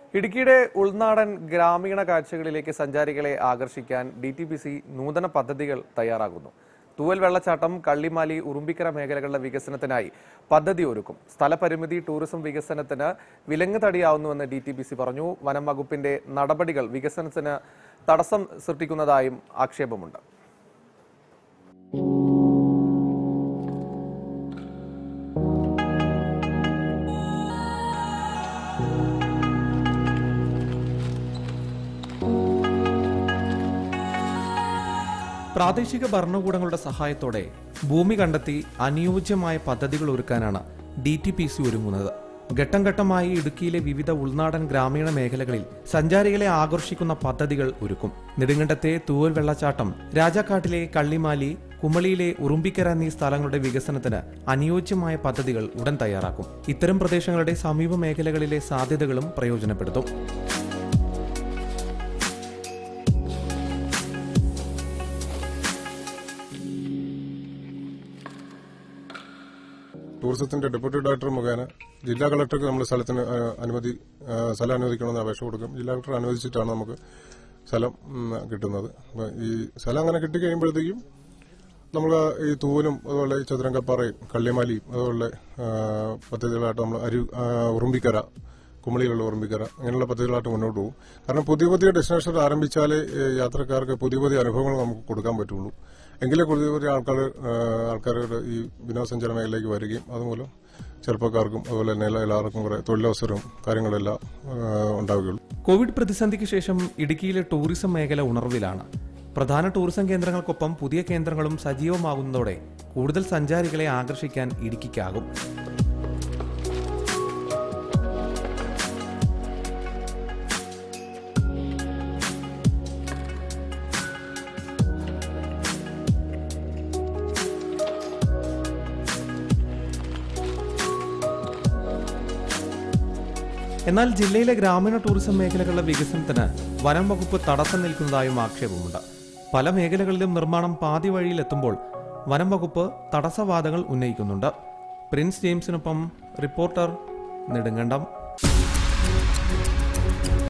ഇടുക്കിയുടെ ഉൾനാടൻ ഗ്രാമീണ കാഴ്ചകളിലേക്ക് സഞ്ചാരികളെ ആകർഷിക്കാൻ ഡി ടി പി സി നൂതന പദ്ധതികൾ തയ്യാറാകുന്നു തൂവൽ വെള്ളച്ചാട്ടം കള്ളിമാലി ഉറുമ്പിക്കര മേഖലകളുടെ വികസനത്തിനായി പദ്ധതി ഒരുക്കും സ്ഥലപരിമിതി ടൂറിസം വികസനത്തിന് വിലങ്ങ് തടിയാവുന്നുവെന്ന് ഡി ടി പി സി പറഞ്ഞു വനം വകുപ്പിന്റെ നടപടികൾ വികസനത്തിന് തടസ്സം സൃഷ്ടിക്കുന്നതായും ആക്ഷേപമുണ്ട് പ്രാദേശിക ഭരണകൂടങ്ങളുടെ സഹായത്തോടെ ഭൂമി കണ്ടെത്തി അനുയോജ്യമായ പദ്ധതികൾ ഒരുക്കാനാണ് ഡി ടി പി സി ഒരുങ്ങുന്നത് ഘട്ടം ഘട്ടമായി ഇടുക്കിയിലെ വിവിധ ഉൾനാടൻ ഗ്രാമീണ മേഖലകളിൽ സഞ്ചാരികളെ ആകർഷിക്കുന്ന പദ്ധതികൾ ഒരുക്കും നെടുങ്കണ്ടത്തെ തൂവൽ വെള്ളച്ചാട്ടം രാജാക്കാട്ടിലെ കള്ളിമാലി കുമളിയിലെ ഉറുമ്പിക്കര എന്നീ സ്ഥലങ്ങളുടെ വികസനത്തിന് അനുയോജ്യമായ പദ്ധതികൾ ഉടൻ തയ്യാറാക്കും ഇത്തരം പ്രദേശങ്ങളുടെ സമീപ മേഖലകളിലെ സാധ്യതകളും പ്രയോജനപ്പെടുത്തും ടൂറിസത്തിന്റെ ഡെപ്യൂട്ടി ഡയറക്ടർ മുഖേന ജില്ലാ കളക്ടർക്ക് നമ്മൾ സ്ഥലത്തിന് ആ, അനുമതി ആ, സ്ഥലം അനുവദിക്കണമെന്ന് അപേക്ഷ കൊടുക്കും ജില്ലാ കളക്ടർ അനുവദിച്ചിട്ടാണ് നമുക്ക് സ്ഥലം ഉം, കിട്ടുന്നത് അപ്പൊ ഈ സ്ഥലം അങ്ങനെ കിട്ടിക്കഴിയുമ്പോഴത്തേക്കും നമ്മൾ ഈ തൂവലും അതുപോലെ ഈ ചതുരംഗപ്പാറയും കള്ളിമാലിയും അതുപോലെ ആ, പദ്ധതികളായിട്ട് നമ്മൾ അരു ആ, ഉറുമ്പിക്കര കുമളിയിലുള്ള ഉറുമ്പിക്കര അങ്ങനെയുള്ള പദ്ധതികളായിട്ട് മുന്നോട്ട് പോകും കാരണം പുതിയ പുതിയ ഡെസ്റ്റിനേഷൻ ആരംഭിച്ചാലേ ഏ, യാത്രക്കാർക്ക് പുതിയ പുതിയ അനുഭവങ്ങൾ നമുക്ക് കൊടുക്കാൻ പറ്റുള്ളൂ എങ്കിലേ പുതിയ പുതിയ ആൾക്കാർ ആൾക്കാരുടെ ഈ വിനോദസഞ്ചാര മേഖലയിലേക്ക് വരികയും അതുമൂലം ചെറുപ്പക്കാർക്കും അതുപോലെ തന്നെ എല്ലാ എല്ലാവർക്കും കുറെ തൊഴിലവസരവും കാര്യങ്ങളെല്ലാം ആ, ഉണ്ടാവുകയുള്ളൂ കോവിഡ് പ്രതിസന്ധിക്ക് ശേഷം ഇടുക്കിയിലെ ടൂറിസം മേഖല ഉണർവിലാണ് പ്രധാന ടൂറിസം കേന്ദ്രങ്ങൾക്കൊപ്പം പുതിയ കേന്ദ്രങ്ങളും സജീവമാകുന്നതോടെ കൂടുതൽ സഞ്ചാരികളെ ആകർഷിക്കാൻ ഇടുക്കിക്കാകും എന്നാൽ ജില്ലയിലെ ഗ്രാമീണ ടൂറിസം മേഖലകളുടെ വികസനത്തിന് വനം വകുപ്പ് തടസ്സം നിൽക്കുന്നതായും ആക്ഷേപമുണ്ട് പല മേഖലകളിലും നിർമ്മാണം പാതി വഴിയിലെത്തുമ്പോൾ വനം വകുപ്പ് തടസ്സവാദങ്ങൾ ഉന്നയിക്കുന്നുണ്ട് പ്രിൻസ് ജെയിംസിനൊപ്പം റിപ്പോർട്ടർ നെടുങ്കണ്ടം